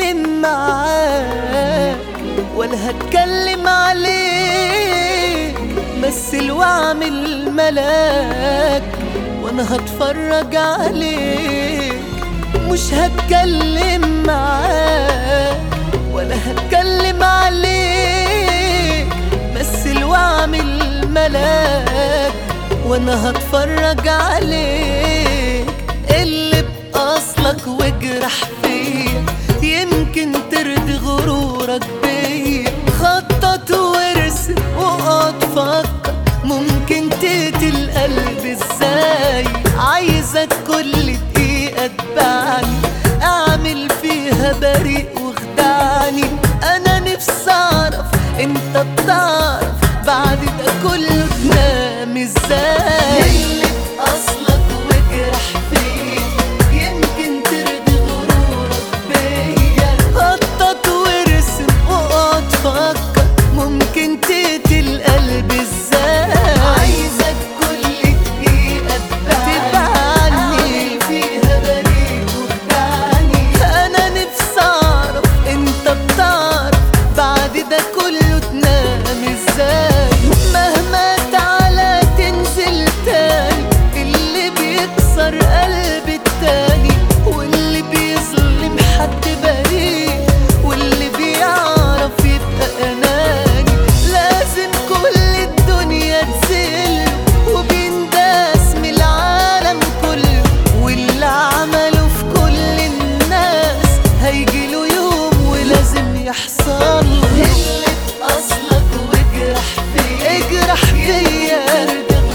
هتكلم معاك ولا هتكلم عليك مثل واعمل ملاك وانا هتفرج عليك مش هتكلم معاك ولا هتكلم عليك مثل واعمل ملاك وانا هتفرج عليك اللي بأصلك واجرح فيا يمكن ترضي غرورك بيا خطط وارسم واقعد فكر ممكن تقتل قلبي ازاي عايزك كل دقيقة تبعني اعمل فيها بريء واخدعني انا نفسي اعرف انت بتعرف بعد ده كله تنام ازاي اللي اصلك واجرح فيا يمكن ترضي غرورك بيا خطط وارسم واقعد فكر ممكن تقتل قلبي ازاي عايزك كل دقيقة تبعني فيها بريء وخدعني انا نفسي اعرف انت بتعرف بعد ده كله تنام ازاي مهما تعالى تنزل تاني اللي بيكسر قلب التاني واللي بيظلم حد بريء واللي بيعرف يبقى اناني لازم كل الدنيا تزل وبينداس من العالم كله واللي عمله في كل الناس هيجيله يوم ولازم يحصل اللي اصلك واجرح فيا اجرح فيا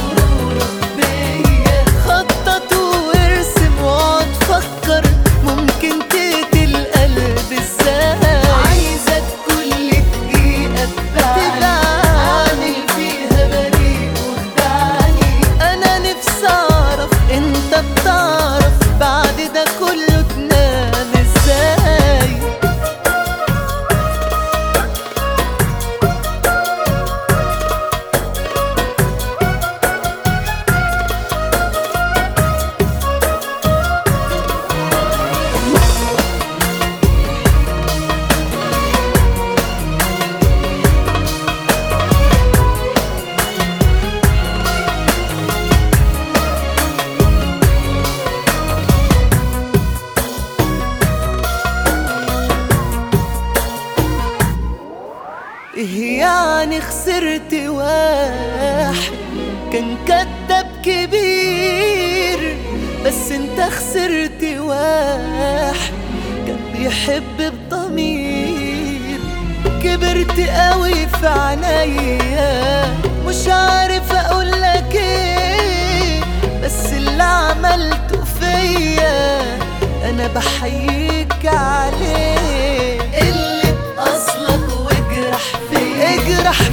خطط وارسم واقعد فكر ممكن تقتل قلب ازاي عايزك كل دقيقة تبعني فيها بريء وخدعني انا نفسي اعرف انت بتعرف بعد ده كله تنام ازاي إيه يعني خسرت واحد كان كداب كبير بس انت خسرت واحد كان بيحب بضمير كبرت قوي في عينيا مش عارف اقولك ايه بس اللي عملته فيا انا بحييك عليه اللي اصلك واجرح فيا اجرح